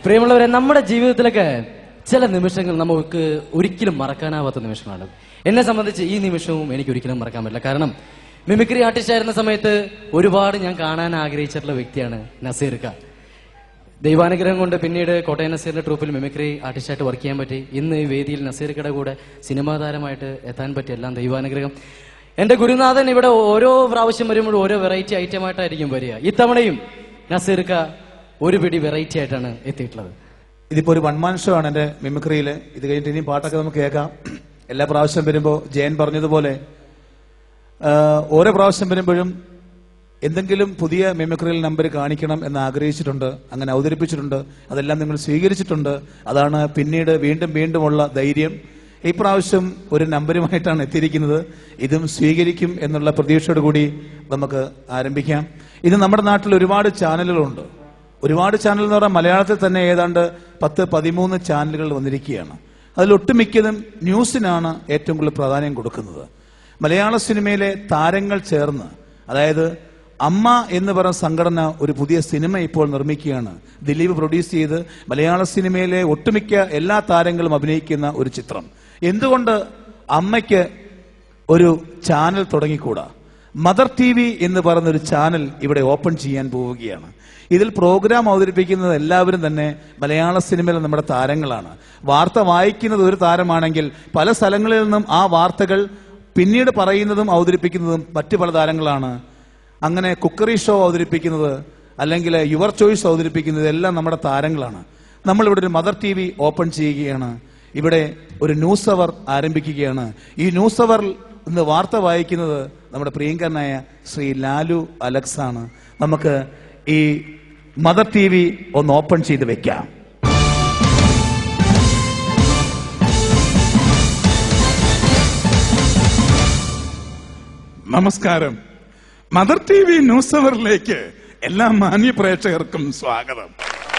പ്രിയമുള്ളവരെ നമ്മുടെ ജീവിതത്തിലൊക്കെ ചില നിമിഷങ്ങൾ നമുക്ക് ഒരിക്കലും മറക്കാനാവാത്ത നിമിഷങ്ങളാണ് എന്നെ സംബന്ധിച്ച് ഈ നിമിഷവും എനിക്ക് ഒരിക്കലും മറക്കാൻ പറ്റില്ല കാരണം മിമിക്രി ആർട്ടിസ്റ്റ് ആയിരുന്ന സമയത്ത് ഒരുപാട് ഞാൻ കാണാൻ ആഗ്രഹിച്ചിട്ടുള്ള വ്യക്തിയാണ് നസീർക്ക ദൈവാനുഗ്രഹം കൊണ്ട് പിന്നീട് കോട്ടയം നസീറിന്റെ ട്രൂപ്പിൽ മിമിക്രി ആർട്ടിസ്റ്റായിട്ട് വർക്ക് ചെയ്യാൻ പറ്റി ഇന്ന് ഈ വേദിയിൽ നസീർക്കയുടെ കൂടെ സിനിമാ താരമായിട്ട് എത്താൻ പറ്റി എല്ലാം ദൈവാനുഗ്രഹം എന്റെ ഗുരുനാഥൻ ഇവിടെ ഓരോ പ്രാവശ്യം വരുമ്പോഴും ഓരോ വെറൈറ്റി ഐറ്റം ആയിട്ടായിരിക്കും വരിക ഇത്തവണയും നസീർക്ക ഒരു പിടി വെറൈറ്റി ആയിട്ടാണ് എത്തിയിട്ടുള്ളത് ഇതിപ്പോ ഒരു വൺമാൻ ഷോ ആണ് എന്റെ മിമിക്രിയിൽ ഇത് കഴിഞ്ഞിട്ട് ഇനിയും പാട്ടൊക്കെ നമുക്ക് കേൾക്കാം എല്ലാ പ്രാവശ്യം വരുമ്പോ ജയൻ പറഞ്ഞതുപോലെ ആ, ഓരോ പ്രാവശ്യം വരുമ്പോഴും എന്തെങ്കിലും പുതിയ മിമിക്രിയിൽ നമ്പർ കാണിക്കണം എന്ന് ആഗ്രഹിച്ചിട്ടുണ്ട് അങ്ങനെ അവതരിപ്പിച്ചിട്ടുണ്ട് അതെല്ലാം നിങ്ങൾ സ്വീകരിച്ചിട്ടുണ്ട് അതാണ് പിന്നീട് വീണ്ടും വീണ്ടുമുള്ള ധൈര്യം ഈ പ്രാവശ്യം ഒരു നമ്പരുമായിട്ടാണ് എത്തിയിരിക്കുന്നത് ഇതും സ്വീകരിക്കും എന്നുള്ള പ്രതീക്ഷയോട് കൂടി നമുക്ക് ആരംഭിക്കാം ഇത് നമ്മുടെ നാട്ടിൽ ഒരുപാട് ചാനലുകളുണ്ട് ഒരുപാട് ചാനൽ എന്ന് പറഞ്ഞാൽ മലയാളത്തിൽ തന്നെ ഏതാണ്ട് പത്ത് പതിമൂന്ന് ചാനലുകൾ വന്നിരിക്കുകയാണ് അതിൽ ഒട്ടുമിക്കതും ന്യൂസിനാണ് ഏറ്റവും കൂടുതൽ പ്രാധാന്യം കൊടുക്കുന്നത് മലയാള സിനിമയിലെ താരങ്ങൾ ചേർന്ന് അതായത് അമ്മ എന്ന് പറയുന്ന സംഘടന ഒരു പുതിയ സിനിമ ഇപ്പോൾ നിർമ്മിക്കുകയാണ് ദിലീപ് പ്രൊഡ്യൂസ് ചെയ്ത് മലയാള സിനിമയിലെ ഒട്ടുമിക്ക എല്ലാ താരങ്ങളും അഭിനയിക്കുന്ന ഒരു ചിത്രം എന്തുകൊണ്ട് അമ്മയ്ക്ക് ഒരു ചാനൽ തുടങ്ങിക്കൂടാ മദർ ടി വി എന്ന് പറയുന്ന ഒരു ചാനൽ ഇവിടെ ഓപ്പൺ ചെയ്യാൻ പോവുകയാണ് ഇതിൽ പ്രോഗ്രാം അവതരിപ്പിക്കുന്നത് എല്ലാവരും തന്നെ മലയാള സിനിമയിലെ നമ്മുടെ താരങ്ങളാണ് വാർത്ത വായിക്കുന്നത് ഒരു താരമാണെങ്കിൽ പല സ്ഥലങ്ങളിൽ നിന്നും ആ വാർത്തകൾ പിന്നീട് പറയുന്നതും അവതരിപ്പിക്കുന്നതും മറ്റു പല താരങ്ങളാണ് അങ്ങനെ കുക്കറി ഷോ അവതരിപ്പിക്കുന്നത് അല്ലെങ്കിൽ യുവർ ചോയ്സ് അവതരിപ്പിക്കുന്നത് എല്ലാം നമ്മുടെ താരങ്ങളാണ് നമ്മൾ ഇവിടെ ഒരു മദർ ടി വി ഓപ്പൺ ചെയ്യുകയാണ് ഇവിടെ ഒരു ന്യൂസ് അവർ ആരംഭിക്കുകയാണ് ഈ ന്യൂസ് അവർ ഇന്ന് വാർത്ത വായിക്കുന്നത് നമ്മുടെ പ്രിയങ്കരനായ ശ്രീ ലാലു അലക്സ് ആണ് നമുക്ക് ഈ മദർ ടി വി ഒന്ന് ഓപ്പൺ ചെയ്ത് വെക്കാം നമസ്കാരം മദർ ടി വി ന്യൂസ് അവറിലേക്ക് എല്ലാ മാന്യ പ്രേക്ഷകർക്കും സ്വാഗതം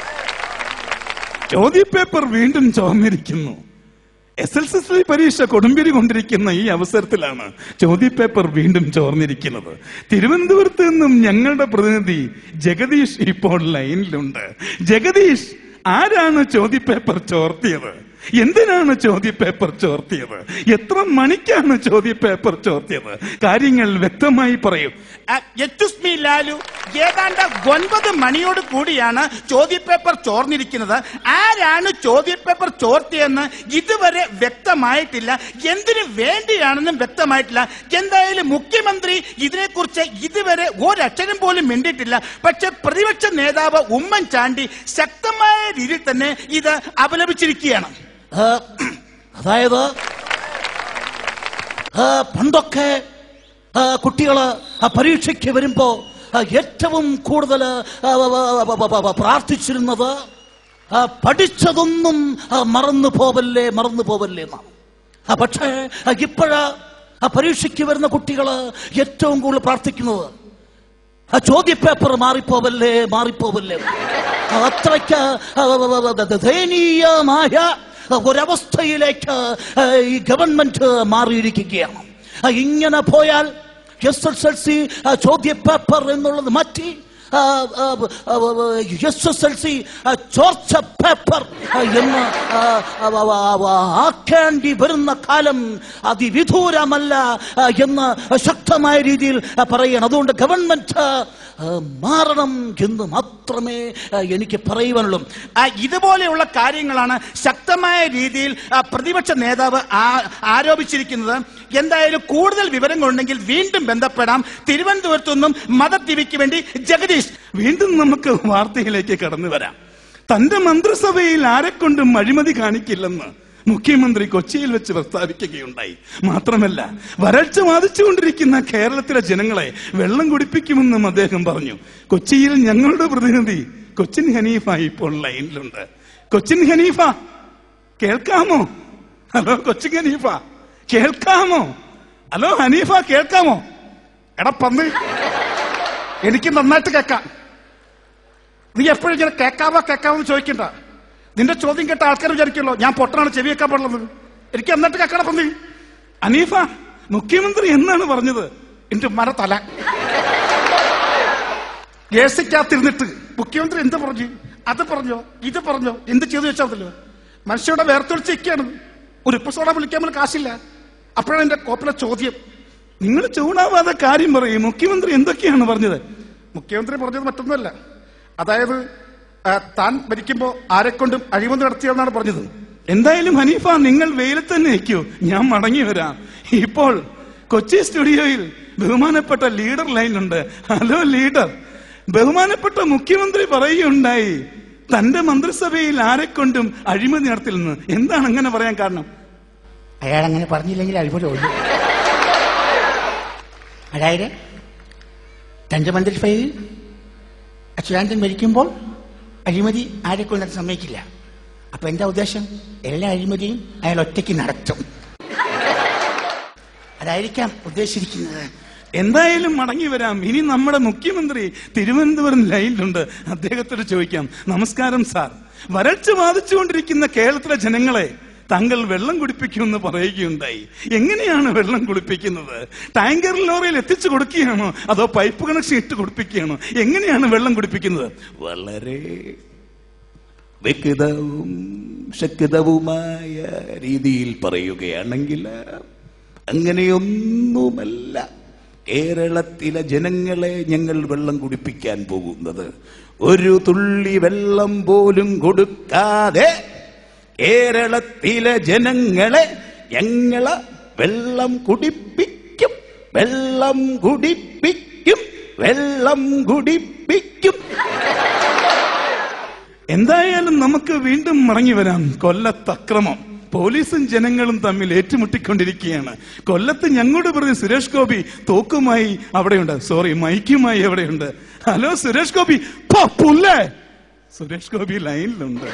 ചോദ്യപേപ്പർ വീണ്ടും ചോർന്നിരിക്കുന്നു എസ് എൽ സി പരീക്ഷ കൊടുമ്പിരി കൊണ്ടിരിക്കുന്ന ഈ അവസരത്തിലാണ് ചോദ്യപേപ്പർ വീണ്ടും ചോർന്നിരിക്കുന്നത് തിരുവനന്തപുരത്ത് നിന്നും ഞങ്ങളുടെ പ്രതിനിധി ജഗദീഷ് ഇപ്പോൾ ലൈനിലുണ്ട് ജഗദീഷ് ആരാണ് ചോദ്യപേപ്പർ ചോർത്തിയത് എന്തിനാണ് ചോദ്യപേപ്പർ ചോർത്തിയത് എത്ര മണിക്കാണ് ചോദ്യപേപ്പർ ചോർത്തിയത് കാര്യങ്ങൾ വ്യക്തമായി പറയും എറ്റുസ് മീ ലാലു ഏതാണ്ട് ഒൻപത് മണിയോട് കൂടിയാണ് ചോദ്യപേപ്പർ ചോർന്നിരിക്കുന്നത് ആരാണ് ചോദ്യപേപ്പർ ചോർത്തിയെന്ന് ഇതുവരെ വ്യക്തമായിട്ടില്ല എന്തിനു വേണ്ടിയാണെന്നും വ്യക്തമായിട്ടില്ല എന്തായാലും മുഖ്യമന്ത്രി ഇതിനെക്കുറിച്ച് ഇതുവരെ ഒരക്ഷരം പോലും മിണ്ടിയിട്ടില്ല പക്ഷെ പ്രതിപക്ഷ നേതാവ് ഉമ്മൻചാണ്ടി ശക്തമായ രീതിയിൽ തന്നെ ഇത് അപലപിച്ചിരിക്കുകയാണ് ആ, അതായത് ആ, പണ്ടൊക്കെ ആ, കുട്ടികള് ആ, പരീക്ഷയ്ക്ക് വരുമ്പോ ആ, ഏറ്റവും കൂടുതൽ ആ, വ- വ- വ- വ- വ- പ്രാർത്ഥിച്ചിരുന്നത് ആ, പഠിച്ചതൊന്നും ആ, മറന്നു പോവല്ലേ മറന്നു പോവല്ലേ എന്നാണ് ആ, പക്ഷേ ആ, ഇപ്പോഴ് ആ പരീക്ഷയ്ക്ക് വരുന്ന കുട്ടികള് ഏറ്റവും കൂടുതൽ പ്രാർത്ഥിക്കുന്നത് ആ ചോദ്യപേപ്പർ മാറിപ്പോവല്ലേ മാറിപ്പോവല്ലേ ആ, അത്രയ്ക്ക് ആ, വ- വ- വ- ദ- ദയനീയമായ ഒരവസ്ഥയിലേക്ക് ആ, ഈ ഗവൺമെന്റ് മാറിയിരിക്കുകയാണ് ആ, ഇങ്ങനെ പോയാൽ എസ് എസ് എൽ സി ചോദ്യപേപ്പർ എന്നുള്ളത് മാറ്റി എസ് എസ് എൽ സി ചോർച്ച പേപ്പർ ആ, എന്ന് ആ, ആ, ആ, ആ, ആ, ആക്കേണ്ടി വരുന്ന കാലം അതിവിദൂരമല്ല ആ, എന്ന് ശക്തമായ രീതിയിൽ ആ, പറയണം അതുകൊണ്ട് ഗവൺമെന്റ് ആ, മാറണം എന്ന് മാത്രമേ ആ, എനിക്ക് പറയുവാനുള്ളൂ ആ, ഇതുപോലെയുള്ള കാര്യങ്ങളാണ് ശക്തമായ രീതിയിൽ ആ, പ്രതിപക്ഷ നേതാവ് ആ- ആരോപിച്ചിരിക്കുന്നത് എന്തായാലും കൂടുതൽ വിവരങ്ങളുണ്ടെങ്കിൽ വീണ്ടും ബന്ധപ്പെടാം തിരുവനന്തപുരത്തു നിന്നും മദർ ടിവിക്ക് വേണ്ടി ജഗദീഷ് വീണ്ടും നമുക്ക് വാർത്തയിലേക്ക് കടന്നു വരാം തന്റെ മന്ത്രിസഭയിൽ ആരെക്കൊണ്ടും അഴിമതി കാണിക്കില്ലെന്ന് മുഖ്യമന്ത്രി കൊച്ചിയിൽ വെച്ച് പ്രസ്താവിക്കുകയുണ്ടായി മാത്രമല്ല വരൾച്ച ബാധിച്ചുകൊണ്ടിരിക്കുന്ന കേരളത്തിലെ ജനങ്ങളെ വെള്ളം കുടിപ്പിക്കുമെന്നും അദ്ദേഹം പറഞ്ഞു കൊച്ചിയിൽ ഞങ്ങളുടെ പ്രതിനിധി കൊച്ചിൻ ഹനീഫ ഇപ്പോൾ ലൈനിലുണ്ട് കൊച്ചിൻ ഹനീഫ കേൾക്കാമോ ഹലോ കൊച്ചിൻ ഹനീഫ കേൾക്കാമോ ഹലോ ഹനീഫ കേൾക്കാമോ എടാ പന്ത് എനിക്ക് നന്നായിട്ട് കേൾക്കാം നീ എപ്പോഴും ഇങ്ങനെ കേൾക്കാവോ കേൾക്കാവോ എന്ന് ചോദിക്കണ്ട നിന്റെ ചോദ്യം കേട്ട ആൾക്കാർ വിചാരിക്കുമല്ലോ ഞാൻ പൊട്ടനാണ് ചെവി വെക്കാൻ പാടുള്ളത് എനിക്ക് എന്നിട്ട് കേൾക്കണം പന്തി അനീഫ മുഖ്യമന്ത്രി എന്നാണ് പറഞ്ഞത് എന്റെ മര തല എ സിക്കകത്തിരുന്നിട്ട് മുഖ്യമന്ത്രി എന്താ പറഞ്ഞു അത് പറഞ്ഞോ ഇത് പറഞ്ഞോ എന്ത് ചെയ്തു വെച്ചാൽ മനുഷ്യരുടെ വേർത്തൊളിച്ചിരിക്കുകയാണ് ഒരു എപ്പിസോഡാ വിളിക്കാൻ പോലും കാശില്ല അപ്പോഴാണ് എന്റെ കോപ്പിലെ ചോദ്യം നിങ്ങൾ ചൂടാവാതെ കാര്യം പറയും മുഖ്യമന്ത്രി എന്തൊക്കെയാണ് പറഞ്ഞത് മുഖ്യമന്ത്രി പറഞ്ഞത് മറ്റൊന്നുമല്ല അതായത് ആ, താൻ ഭരിക്കുമ്പോ ആരെക്കൊണ്ടും അഴിമതി നടത്തിയെന്നാണ് പറഞ്ഞത് എന്തായാലും ഹനീഫ നിങ്ങൾ വെയിലത്ത് തന്നെ നിൽക്കൂ ഞാൻ മടങ്ങി വരാം ഇപ്പോൾ കൊച്ചി സ്റ്റുഡിയോയിൽ ബഹുമാനപ്പെട്ട ലീഡർ ലൈനുണ്ട് ഹലോ ലീഡർ ബഹുമാനപ്പെട്ട മുഖ്യമന്ത്രി പറയുകയുണ്ടായി തന്റെ മന്ത്രിസഭയിൽ ആരെക്കൊണ്ടും അഴിമതി നടത്തില്ലെന്ന് എന്താണ് അങ്ങനെ പറയാൻ കാരണം അയാൾ അങ്ങനെ പറഞ്ഞില്ലെങ്കിൽ അഴിമതി ഒഴിയും അതായത് തന്റെ മന്ത്രിസഭയിൽ അച്യുതാനന്ദൻ മരിക്കുമ്പോൾ അഴിമതി ആരെക്കൊണ്ട് സമ്മതിക്കില്ല അപ്പൊ എന്താ ഉദ്ദേശം എല്ലാ അഴിമതിയും അയാൾ ഒറ്റയ്ക്ക് നടത്തും അതായിരിക്കാം ഉദ്ദേശിച്ചിരിക്കുന്നത് എന്തായാലും മടങ്ങി വരാം ഇനി നമ്മുടെ മുഖ്യമന്ത്രി തിരുവനന്തപുരം ലൈനിലുണ്ട് അദ്ദേഹത്തോട് ചോദിക്കാം നമസ്കാരം സാർ വരൾച്ച ബാധിച്ചുകൊണ്ടിരിക്കുന്ന കേരളത്തിലെ ജനങ്ങളെ താങ്കൾ വെള്ളം കുടിപ്പിക്കുമെന്ന് പറയുകയുണ്ടായി എങ്ങനെയാണ് വെള്ളം കുടിപ്പിക്കുന്നത് ടാങ്കർ ലോറിയിൽ എത്തിച്ചു കൊടുക്കുകയാണോ അതോ പൈപ്പ് കണക്ഷൻ ഇട്ട് കൊടുപ്പിക്കുകയാണോ എങ്ങനെയാണ് വെള്ളം കുടിപ്പിക്കുന്നത് വളരെ വ്യക്തവും ശക്തവുമായ രീതിയിൽ പറയുകയാണെങ്കിൽ അങ്ങനെയൊന്നുമല്ല കേരളത്തിലെ ജനങ്ങളെ ഞങ്ങൾ വെള്ളം കുടിപ്പിക്കാൻ പോകുന്നത് ഒരു തുള്ളി വെള്ളം പോലും കൊടുക്കാതെ കേരളത്തിലെ ജനങ്ങളെ ഞങ്ങള് വെള്ളം കുടിപ്പിക്കും വെള്ളം കുടിപ്പിക്കും വെള്ളം കുടിപ്പിക്കും എന്തായാലും നമുക്ക് വീണ്ടും മടങ്ങി വരാം കൊല്ലത്തക്രമം പോലീസും ജനങ്ങളും തമ്മിൽ ഏറ്റുമുട്ടിക്കൊണ്ടിരിക്കുകയാണ് കൊല്ലത്ത് ഞങ്ങളുടെ പ്രതി സുരേഷ് ഗോപി തോക്കുമായി അവിടെയുണ്ട് സോറി മൈക്കുമായി എവിടെയുണ്ട് ഹലോ സുരേഷ് ഗോപി പോ, പുല്ലേ സുരേഷ് ഗോപി ലൈനിലുണ്ട്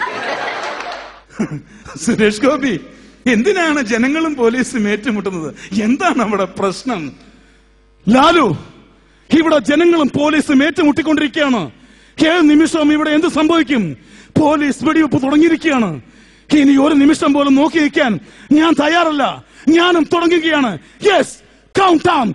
സുരേഷ് ഗോപി എന്തിനാണ് ജനങ്ങളും പോലീസും ഏറ്റുമുട്ടുന്നത് എന്താണ് അവിടെ പ്രശ്നം ലാലു ഇവിടെ ജനങ്ങളും പോലീസും ഏറ്റുമുട്ടിക്കൊണ്ടിരിക്കുകയാണ് ഏത് നിമിഷവും ഇവിടെ എന്ത് സംഭവിക്കും പോലീസ് വെടിവെപ്പ് തുടങ്ങിയിരിക്കുകയാണ് ഇനി ഒരു നിമിഷം പോലും നോക്കി നിൽക്കാൻ ഞാൻ തയ്യാറല്ല ഞാനും തുടങ്ങുകയാണ് യെസ് കൗണ്ട് ഡൗൺ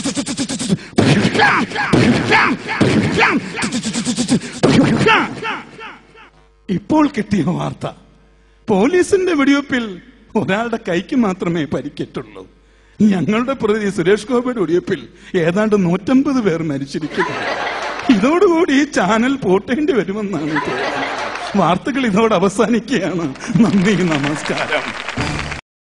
ഇപ്പോൾ കിട്ടിയ വാർത്ത പോലീസിന്റെ വെടിവെപ്പിൽ ഒരാളുടെ കൈക്ക് മാത്രമേ പരിക്കേറ്റുള്ളൂ ഞങ്ങളുടെ പ്രതി സുരേഷ് ഗോപിയുടെ വെടിവെപ്പിൽ ഏതാണ്ട് നൂറ്റമ്പത് പേർ മരിച്ചിരിക്കുന്നു ഇതോടുകൂടി ഈ ചാനൽ പൂട്ടേണ്ടി വരുമെന്നാണ് തോന്നുന്നത് വാർത്തകൾ ഇതോടെ അവസാനിക്കുകയാണ് നന്ദി നമസ്കാരം